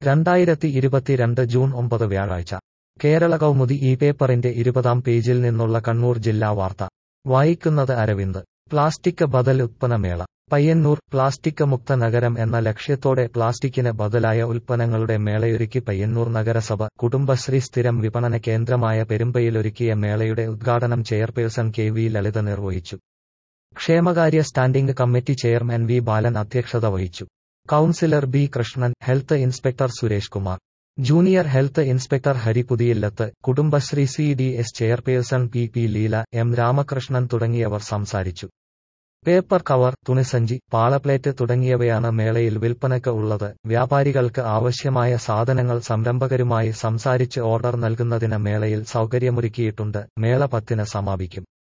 രണ്ടായിരത്തി ഇരുപത്തിരണ്ട് ജൂൺ ഒമ്പത് വ്യാഴാഴ്ച കേരള കൗമുദി ഈ പേപ്പറിന്റെ ഇരുപതാം പേജിൽ നിന്നുള്ള കണ്ണൂർ ജില്ലാ വാർത്ത വായിക്കുന്നത് അരവിന്ദ് പ്ലാസ്റ്റിക് ബദൽ ഉത്പന്നമേള പയ്യന്നൂർ പ്ലാസ്റ്റിക് മുക്ത നഗരം എന്ന ലക്ഷ്യത്തോടെ പ്ലാസ്റ്റിക്കിന് ബദലായ ഉൽപ്പന്നങ്ങളുടെ മേളയൊരുക്കി പയ്യന്നൂർ നഗരസഭ കുടുംബശ്രീ സ്ഥിരം വിപണന കേന്ദ്രമായ പെരുമ്പയിലൊരുക്കിയ മേളയുടെ ഉദ്ഘാടനം ചെയർപേഴ്സൺ കെ വി ലളിത നിർവഹിച്ചു ക്ഷേമകാര്യ standing committee chairman V Balan അധ്യക്ഷത വഹിച്ചു councillor B Krishnan health inspector Suresh Kumar junior health inspector Hari Puthiyillath Kudumbashree C D S chairperson P P Leela M Ramakrishnan തുടങ്ങിയവർ സംസാരിച്ചു പേപ്പർ കവർ തുണിസഞ്ചി പാളപ്ലേറ്റ് തുടങ്ങിയവയാണ് മേളയിൽ വിൽപ്പനയ്ക്ക് ഉള്ളത് വ്യാപാരികൾക്ക് ആവശ്യമായ സാധനങ്ങൾ സംരംഭകരുമായി സംസാരിച്ച് ഓർഡർ നൽകുന്നതിന് മേളയിൽ സൗകര്യമൊരുക്കിയിട്ടുണ്ട് മേള പത്തിന് സമാപിക്കും